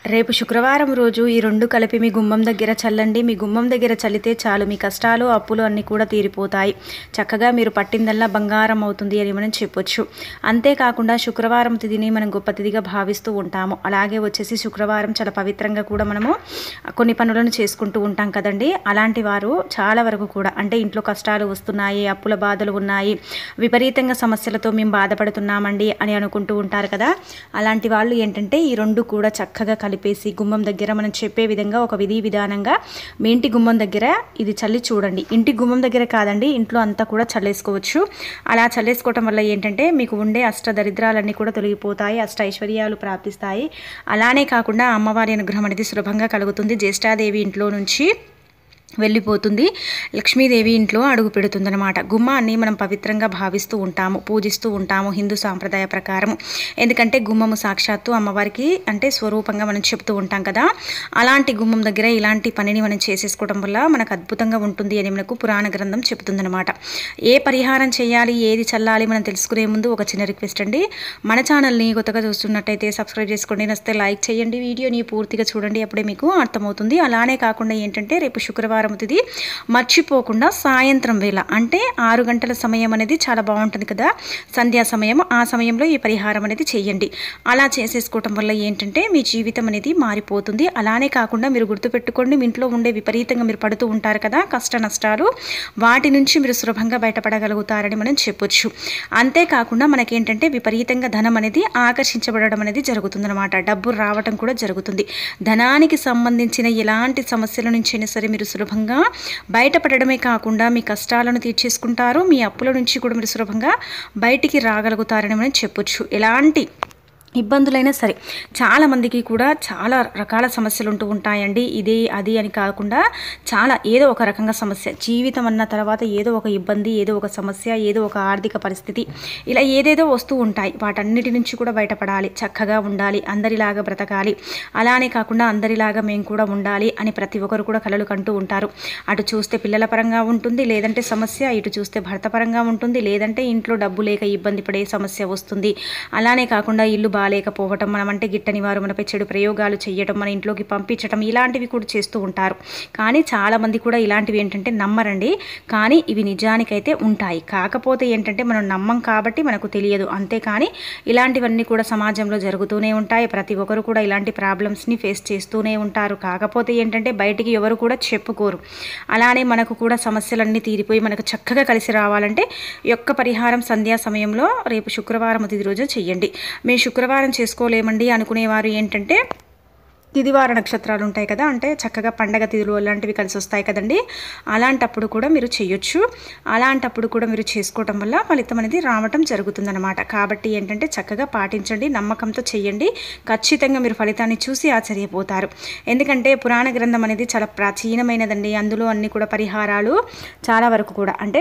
రేపు శుక్రవారం రోజు ఈ రెండు కలిపి మీ గుమ్మం దగ్గర చల్లండి మీ గుమ్మం దగ్గర చల్లితే చాలు మీ కష్టాలు అప్పులు అన్నీ కూడా తీరిపోతాయి చక్కగా మీరు పట్టిందల్లా బంగారం అవుతుంది అని మనం చెప్పొచ్చు అంతేకాకుండా శుక్రవారం తిథిని మనం గొప్ప తిథిగా భావిస్తూ ఉంటాము అలాగే వచ్చేసి శుక్రవారం చాలా పవిత్రంగా కూడా మనము కొన్ని పనులను చేసుకుంటూ ఉంటాం కదండి అలాంటి వారు చాలా వరకు కూడా అంటే ఇంట్లో కష్టాలు వస్తున్నాయి అప్పుల బాధలు ఉన్నాయి విపరీతంగా సమస్యలతో మేము బాధపడుతున్నామండి అని అనుకుంటూ ఉంటారు కదా అలాంటి వాళ్ళు ఏంటంటే ఈ రెండు కూడా చక్కగా కలిపేసి గుమ్మం దగ్గర మనం చెప్పే విధంగా ఒక విధి విధానంగా మీ ఇంటి గుమ్మం దగ్గర ఇది చల్లి చూడండి ఇంటి గుమ్మం దగ్గర కాదండి ఇంట్లో అంతా కూడా చల్లేసుకోవచ్చు అలా చల్లేసుకోవటం వల్ల ఏంటంటే మీకు ఉండే అష్ట దరిద్రాలన్నీ కూడా తొలగిపోతాయి అష్ట ఐశ్వర్యాలు ప్రాప్తిస్తాయి అలానే కాకుండా అమ్మవారి అనుగ్రహం అనేది సులభంగా కలుగుతుంది జ్యేష్ఠాదేవి ఇంట్లో నుంచి వెళ్ళిపోతుంది లక్ష్మీదేవి ఇంట్లో అడుగు పెడుతుందన్నమాట గుమ్మాన్ని మనం పవిత్రంగా భావిస్తూ ఉంటాము పూజిస్తూ ఉంటాము హిందూ సాంప్రదాయ ప్రకారం ఎందుకంటే గుమ్మము సాక్షాత్తు అమ్మవారికి అంటే స్వరూపంగా మనం చెప్తూ ఉంటాం కదా అలాంటి గుమ్మం దగ్గర ఇలాంటి పనిని మనం చేసేసుకోవడం వల్ల మనకు అద్భుతంగా ఉంటుంది అని మనకు పురాణ గ్రంథం చెప్తుందన్నమాట ఏ పరిహారం చేయాలి ఏది చల్లాలి మనం తెలుసుకునే ముందు ఒక చిన్న రిక్వెస్ట్ అండి మన ఛానల్ని కొత్తగా చూస్తున్నట్టయితే సబ్స్క్రైబ్ చేసుకోండి నస్తే లైక్ చేయండి వీడియోని పూర్తిగా చూడండి అప్పుడే మీకు అర్థమవుతుంది అలానే కాకుండా ఏంటంటే రేపు శుక్రవారం తిది మర్చిపోకుండా సాయంత్రం వేళ అంటే ఆరు గంటల సమయం అనేది చాలా బాగుంటుంది కదా సంధ్యా సమయం ఆ సమయంలో ఈ పరిహారం అనేది చేయండి అలా చేసేసుకోవటం వల్ల ఏంటంటే మీ జీవితం అనేది మారిపోతుంది అలానే కాకుండా మీరు గుర్తుపెట్టుకోండి మీ ఇంట్లో ఉండే విపరీతంగా మీరు పడుతూ ఉంటారు కదా కష్ట నష్టాలు వాటి నుంచి మీరు సులభంగా బయటపడగలుగుతారని మనం చెప్పొచ్చు అంతేకాకుండా మనకేంటంటే విపరీతంగా ధనం అనేది ఆకర్షించబడడం అనేది జరుగుతుందన్నమాట డబ్బు రావటం కూడా జరుగుతుంది ధనానికి సంబంధించిన ఎలాంటి సమస్యల నుంచైనా సరే మీరు సులభంగా బయటపడడమే కాకుండా మీ కష్టాలను తీర్చేసుకుంటారు మీ అప్పుల నుంచి కూడా మీరు సులభంగా బయటికి రాగలుగుతారని మనం చెప్పొచ్చు ఎలాంటి ఇబ్బందులైనా సరే చాలామందికి కూడా చాలా రకాల సమస్యలు ఉంటూ ఉంటాయండి ఇది అది అని కాకుండా చాలా ఏదో ఒక రకంగా సమస్య జీవితం అన్న తర్వాత ఏదో ఒక ఇబ్బంది ఏదో ఒక సమస్య ఏదో ఒక ఆర్థిక పరిస్థితి ఇలా ఏదేదో వస్తూ ఉంటాయి వాటన్నిటి నుంచి కూడా బయటపడాలి చక్కగా ఉండాలి అందరిలాగా బ్రతకాలి అలానే కాకుండా అందరిలాగా మేము కూడా ఉండాలి అని ప్రతి ఒక్కరు కూడా కలలు కంటూ ఉంటారు అటు చూస్తే పిల్లల పరంగా ఉంటుంది లేదంటే సమస్య ఇటు చూస్తే భర్త పరంగా ఉంటుంది లేదంటే ఇంట్లో డబ్బు లేక ఇబ్బంది పడే సమస్య వస్తుంది అలానే కాకుండా ఇల్లు బాగాలేకపోవటం మనం అంటే గిట్టని వారు మనపై చెడు ప్రయోగాలు చేయటం మన ఇంట్లోకి పంపించటం ఇలాంటివి కూడా చేస్తూ ఉంటారు కానీ చాలామంది కూడా ఇలాంటివి ఏంటంటే నమ్మరండి కానీ ఇవి నిజానికైతే ఉంటాయి కాకపోతే ఏంటంటే మనం నమ్మం కాబట్టి మనకు తెలియదు అంతేకాని ఇలాంటివన్నీ కూడా సమాజంలో జరుగుతూనే ఉంటాయి ప్రతి ఒక్కరు కూడా ఇలాంటి ప్రాబ్లమ్స్ని ఫేస్ చేస్తూనే ఉంటారు కాకపోతే ఏంటంటే బయటికి ఎవరు కూడా చెప్పుకోరు అలానే మనకు కూడా సమస్యలన్నీ తీరిపోయి మనకు చక్కగా కలిసి రావాలంటే ఈ యొక్క పరిహారం సంధ్యా సమయంలో రేపు శుక్రవారం తిది రోజు చెయ్యండి మేము శుక్రవారం చేసుకోలేమండి అనుకునేవారు ఏంటంటే తిదివార నక్షత్రాలు ఉంటాయి కదా అంటే చక్కగా పండగ తిథులు అలాంటివి కలిసి వస్తాయి కదండి అలాంటప్పుడు కూడా మీరు చేయొచ్చు అలాంటప్పుడు కూడా మీరు చేసుకోవటం వల్ల ఫలితం అనేది రావటం జరుగుతుందన్నమాట కాబట్టి ఏంటంటే చక్కగా పాటించండి నమ్మకంతో చేయండి ఖచ్చితంగా మీరు ఫలితాన్ని చూసి ఆశ్చర్యపోతారు ఎందుకంటే పురాణ గ్రంథం అనేది చాలా ప్రాచీనమైనదండి అందులో అన్ని కూడా పరిహారాలు చాలా వరకు కూడా అంటే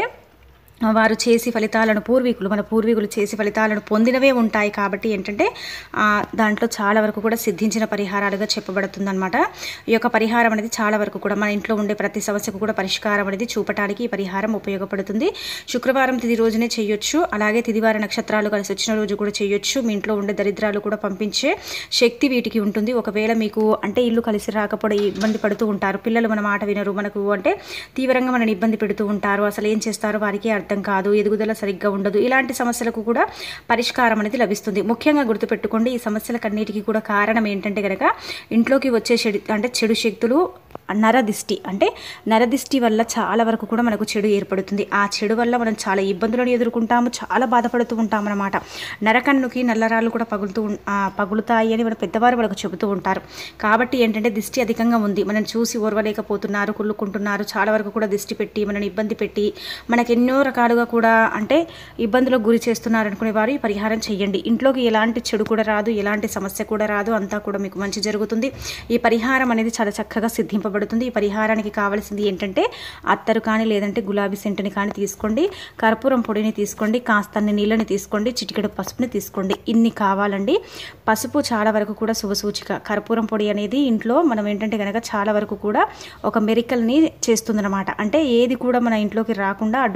వారు చేసి ఫలితాలను పూర్వీకులు మన పూర్వీకులు చేసి ఫలితాలను పొందినవే ఉంటాయి కాబట్టి ఏంటంటే దాంట్లో చాలా వరకు కూడా సిద్ధించిన పరిహారాలుగా చెప్పబడుతుందన్నమాట ఈ యొక్క పరిహారం అనేది చాలా వరకు కూడా మన ఇంట్లో ఉండే ప్రతి సమస్యకు కూడా పరిష్కారం అనేది చూపడానికి ఈ పరిహారం ఉపయోగపడుతుంది శుక్రవారం తిది రోజునే చేయొచ్చు అలాగే తిదివార నక్షత్రాలు కలిసి వచ్చిన రోజు కూడా చేయొచ్చు మీ ఇంట్లో ఉండే దరిద్రాలు కూడా పంపించే శక్తి వీటికి ఉంటుంది ఒకవేళ మీకు అంటే ఇల్లు కలిసి రాకపోవడం ఇబ్బంది పడుతూ ఉంటారు పిల్లలు మన మాట వినరు మనకు అంటే తీవ్రంగా మనని ఇబ్బంది పెడుతూ ఉంటారు అసలు ఏం చేస్తారో వారికి అర్థం కాదు ఎదుగుదల సరిగ్గా ఉండదు ఇలాంటి సమస్యలకు కూడా పరిష్కారం అనేది లభిస్తుంది ముఖ్యంగా గుర్తుపెట్టుకోండి ఈ సమస్యలకన్నిటికీ కూడా కారణం ఏంటంటే కనుక ఇంట్లోకి వచ్చే చెడు అంటే చెడు శక్తులు నరదిష్టి అంటే నరదిష్టి వల్ల చాలా వరకు కూడా మనకు చెడు ఏర్పడుతుంది ఆ చెడు వల్ల మనం చాలా ఇబ్బందులను ఎదుర్కొంటాము చాలా బాధపడుతూ ఉంటాం అనమాట నరకన్నుకి నల్లరాళ్ళు కూడా పగులుతూ పగులుతాయి అని మన పెద్దవారు వాళ్ళకు చెబుతూ ఉంటారు కాబట్టి ఏంటంటే దిష్టి అధికంగా ఉంది మనం చూసి ఓర్వలేకపోతున్నారు కుళ్ళుకుంటున్నారు చాలా వరకు కూడా దిష్టి పెట్టి మనని ఇబ్బంది పెట్టి మనకి ఎన్నో రకాలుగా కూడా అంటే ఇబ్బందులకు గురి చేస్తున్నారు అనుకునే వారు ఈ పరిహారం చేయండి ఇంట్లోకి ఎలాంటి చెడు కూడా రాదు ఎలాంటి సమస్య కూడా రాదు అంతా కూడా మీకు మంచి జరుగుతుంది ఈ పరిహారం అనేది చాలా చక్కగా సిద్ధింపబడుతుంది ఈ పరిహారానికి కావాల్సింది ఏంటంటే అత్తరు కానీ లేదంటే గులాబీ సెంటుని కానీ తీసుకోండి కర్పూరం పొడిని తీసుకోండి కాస్తన్ని నీళ్ళని తీసుకోండి చిటికెడు పసుపుని తీసుకోండి ఇన్ని కావాలండి పసుపు చాలా వరకు కూడా శుభసూచిక కర్పూరం పొడి అనేది ఇంట్లో మనం ఏంటంటే కనుక చాలా వరకు కూడా ఒక మెరికల్ని చేస్తుందన్నమాట అంటే ఏది కూడా మన ఇంట్లోకి రాకుండా అడ్డుకోవటానికి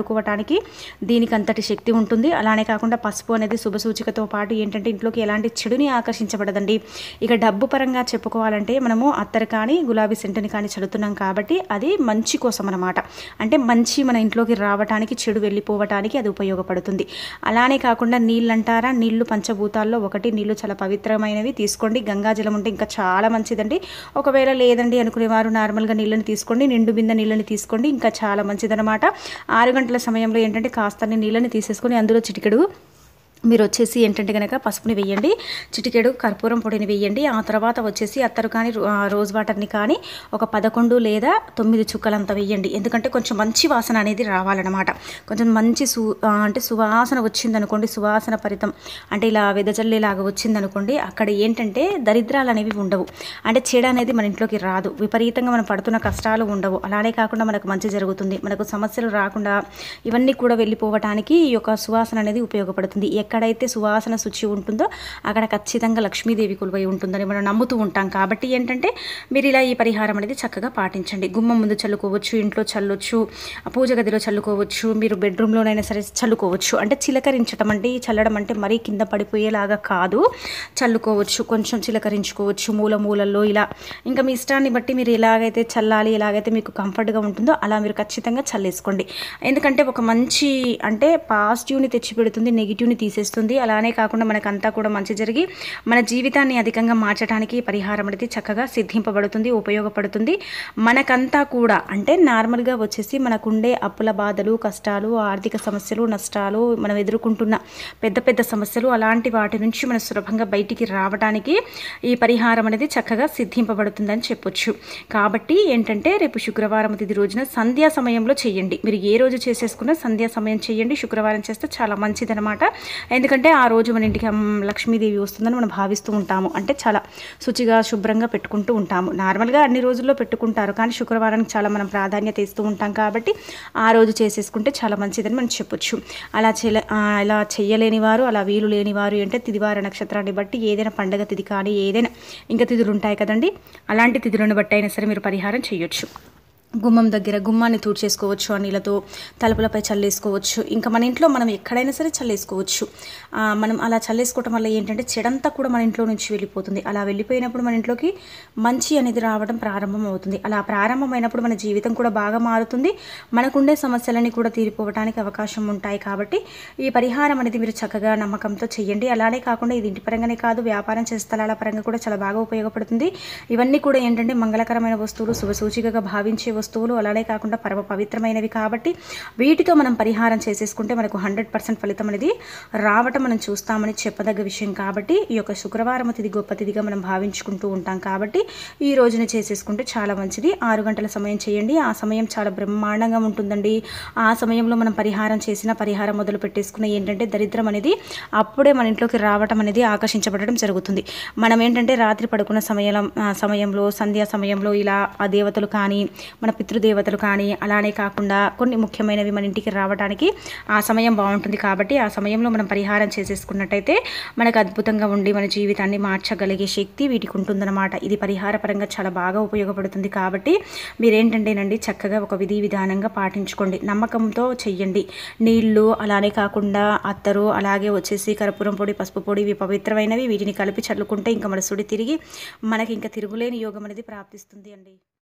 రావడానికి దీనికి అంతటి శక్తి ఉంటుంది అలానే కాకుండా పసుపు అనేది శుభసూచికతో పాటు ఏంటంటే ఇంట్లోకి ఎలాంటి చెడుని ఆకర్షించబడదండి ఇక డబ్బు పరంగా చెప్పుకోవాలంటే మనము అత్తరు కానీ గులాబీ సెంటుని కానీ చదువుతున్నాం కాబట్టి అది మంచి కోసం అనమాట అంటే మంచి మన ఇంట్లోకి రావడానికి చెడు వెళ్ళిపోవటానికి అది ఉపయోగపడుతుంది అలానే కాకుండా నీళ్ళు అంటారా నీళ్లు పంచభూతాల్లో ఒకటి నీళ్లు చాలా పవిత్రమైనవి తీసుకోండి గంగాజలం ఉంటే ఇంకా చాలా మంచిదండి ఒకవేళ లేదండి అనుకునేవారు నార్మల్గా నీళ్ళని తీసుకోండి నిండు బిందె నీళ్ళని తీసుకోండి ఇంకా చాలా మంచిదనమాట ఆరు గంటల సమయంలో ఏంటంటే కాస్త నీళ్ళని తీసేసుకొని అందులో చిటికెడు మీరు వచ్చేసి ఏంటంటే కనుక పసుపుని వేయండి చిటికెడు కర్పూరం పొడిని వేయండి ఆ తర్వాత వచ్చేసి అత్తరు కానీ రో- ఆ, రోజ్ వాటర్ని కానీ ఒక పదకొండు లేదా తొమ్మిది చుక్కలంత వేయండి ఎందుకంటే కొంచెం మంచి వాసన అనేది రావాలన్నమాట కొంచెం మంచి సు ఆ, అంటే సువాసన వచ్చిందనుకోండి సువాసన పరితం అంటే ఇలా వెదజల్లేలాగా వచ్చిందనుకోండి అక్కడ ఏంటంటే దరిద్రాలు అనేవి ఉండవు అంటే చెడ అనేది మన ఇంట్లోకి రాదు విపరీతంగా మనం పడుతున్న కష్టాలు ఉండవు అలానే కాకుండా మనకు మంచి జరుగుతుంది మనకు సమస్యలు రాకుండా ఇవన్నీ కూడా వెళ్ళిపోవటానికి ఈ యొక్క సువాసన అనేది ఉపయోగపడుతుంది ఎక్కడైతే సువాసన శుచి ఉంటుందో అక్కడ ఖచ్చితంగా లక్ష్మీదేవి కొలువై ఉంటుందని మనం నమ్ముతూ ఉంటాం కాబట్టి ఏంటంటే మీరు ఇలా ఈ పరిహారం అనేది చక్కగా పాటించండి గుమ్మం ముందు చల్లుకోవచ్చు ఇంట్లో చల్లొచ్చు ఆ పూజ గదిలో చల్లుకోవచ్చు మీరు బెడ్రూమ్లోనైనా సరే చల్లుకోవచ్చు అంటే చిలకరించడం అంటే ఈ చల్లడం అంటే మరీ కింద పడిపోయేలాగా కాదు చల్లుకోవచ్చు కొంచెం చిలకరించుకోవచ్చు మూల మూలల్లో ఇలా ఇంకా మీ ఇష్టాన్ని బట్టి మీరు ఎలాగైతే చల్లాలి ఎలాగైతే మీకు కంఫర్ట్గా ఉంటుందో అలా మీరు ఖచ్చితంగా చల్లేసుకోండి ఎందుకంటే ఒక మంచి అంటే పాజిటివ్ని తెచ్చిపెడుతుంది నెగిటివ్ని తీసేస్తుంది అలానే కాకుండా మనకంతా కూడా మంచి జరిగి మన జీవితాన్ని అధికంగా మార్చడానికి ఈ పరిహారం అనేది చక్కగా సిద్ధింపబడుతుంది ఉపయోగపడుతుంది మనకంతా కూడా అంటే నార్మల్గా వచ్చేసి మనకుండే అప్పుల బాధలు కష్టాలు ఆర్థిక సమస్యలు నష్టాలు మనం ఎదుర్కొంటున్న పెద్ద పెద్ద సమస్యలు అలాంటి వాటి నుంచి మనం సులభంగా బయటికి రావడానికి ఈ పరిహారం అనేది చక్కగా సిద్ధింపబడుతుందని చెప్పొచ్చు కాబట్టి ఏంటంటే రేపు శుక్రవారం తిది రోజున సంధ్యా సమయంలో చేయండి మీరు ఏ రోజు చేసేసుకున్నా సంధ్యా సమయం చేయండి శుక్రవారం చేస్తే చాలా మంచిదనమాట ఎందుకంటే ఆ రోజు మన ఇంటికి అమ్, లక్ష్మీదేవి వస్తుందని మనం భావిస్తూ ఉంటాము అంటే చాలా శుచిగా శుభ్రంగా పెట్టుకుంటూ ఉంటాము నార్మల్గా అన్ని రోజుల్లో పెట్టుకుంటారు కానీ శుక్రవారానికి చాలా మనం ప్రాధాన్యత ఇస్తూ ఉంటాం కాబట్టి ఆ రోజు చేసేసుకుంటే చాలా మంచిదని మనం చెప్పొచ్చు అలా చేయలే ఆ, ఇలా చెయ్యలేని వారు అలా వీలు లేని వారు అంటే తిదివార నక్షత్రాన్ని బట్టి ఏదైనా పండగ తిథి కానీ ఏదైనా ఇంకా తిథులు ఉంటాయి కదండి అలాంటి తిథులను బట్టి అయినా సరే మీరు పరిహారం చేయొచ్చు గుమ్మం దగ్గర గుమ్మాన్ని తూడ్చేసుకోవచ్చు ఆ నీళ్ళతో తలుపులపై చల్లేసుకోవచ్చు ఇంకా మన ఇంట్లో మనం ఎక్కడైనా సరే చల్లేసుకోవచ్చు ఆ, మనం అలా చల్లేసుకోవటం వల్ల ఏంటంటే చెడంతా కూడా మన ఇంట్లో నుంచి వెళ్ళిపోతుంది అలా వెళ్ళిపోయినప్పుడు మన ఇంట్లోకి మంచి అనేది రావడం ప్రారంభం అవుతుంది అలా ప్రారంభమైనప్పుడు మన జీవితం కూడా బాగా మారుతుంది మనకుండే సమస్యలన్నీ కూడా తీరిపోవడానికి అవకాశం ఉంటాయి కాబట్టి ఈ పరిహారం అనేది మీరు చక్కగా నమ్మకంతో చేయండి అలానే కాకుండా ఇది ఇంటి పరంగానే కాదు వ్యాపారం చేసే స్థలాల పరంగా కూడా చాలా బాగా ఉపయోగపడుతుంది ఇవన్నీ కూడా ఏంటంటే మంగళకరమైన వస్తువులు శుభసూచికగా భావించే వస్తువులు అలానే కాకుండా పరమ పవిత్రమైనవి కాబట్టి వీటితో మనం పరిహారం చేసేసుకుంటే మనకు హండ్రెడ్ పర్సెంట్ ఫలితం అనేది రావటం మనం చూస్తామని చెప్పదగ్గ విషయం కాబట్టి ఈ యొక్క శుక్రవారం తిది గొప్ప తిథిగా మనం భావించుకుంటూ ఉంటాం కాబట్టి ఈ రోజున చేసేసుకుంటే చాలా మంచిది ఆరు గంటల సమయం చేయండి ఆ సమయం చాలా బ్రహ్మాండంగా ఉంటుందండి ఆ సమయంలో మనం పరిహారం చేసిన పరిహారం మొదలు పెట్టేసుకున్న ఏంటంటే దరిద్రం అనేది అప్పుడే మన ఇంట్లోకి రావటం అనేది ఆకర్షించబడడం జరుగుతుంది మనం ఏంటంటే రాత్రి పడుకున్న సమయం ఆ, సమయంలో సంధ్యా సమయంలో ఇలా ఆ దేవతలు కానీ మన పితృదేవతలు కానీ అలానే కాకుండా కొన్ని ముఖ్యమైనవి మన ఇంటికి రావడానికి ఆ సమయం బాగుంటుంది కాబట్టి ఆ సమయంలో మనం పరిహారం చేసేసుకున్నట్టయితే మనకు అద్భుతంగా ఉండి మన జీవితాన్ని మార్చగలిగే శక్తి వీటికి ఉంటుందన్నమాట ఇది పరిహార పరంగా చాలా బాగా ఉపయోగపడుతుంది కాబట్టి మీరేంటంటేనండి చక్కగా ఒక విధి విధానంగా పాటించుకోండి నమ్మకంతో చెయ్యండి నీళ్లు అలానే కాకుండా అత్తరు అలాగే వచ్చేసి కర్పూరం పొడి పసుపు పొడి ఇవి పవిత్రమైనవి వీటిని కలిపి చల్లుకుంటే ఇంకా మన సుడి తిరిగి మనకి ఇంకా తిరుగులేని యోగం అనేది ప్రాప్తిస్తుంది అండి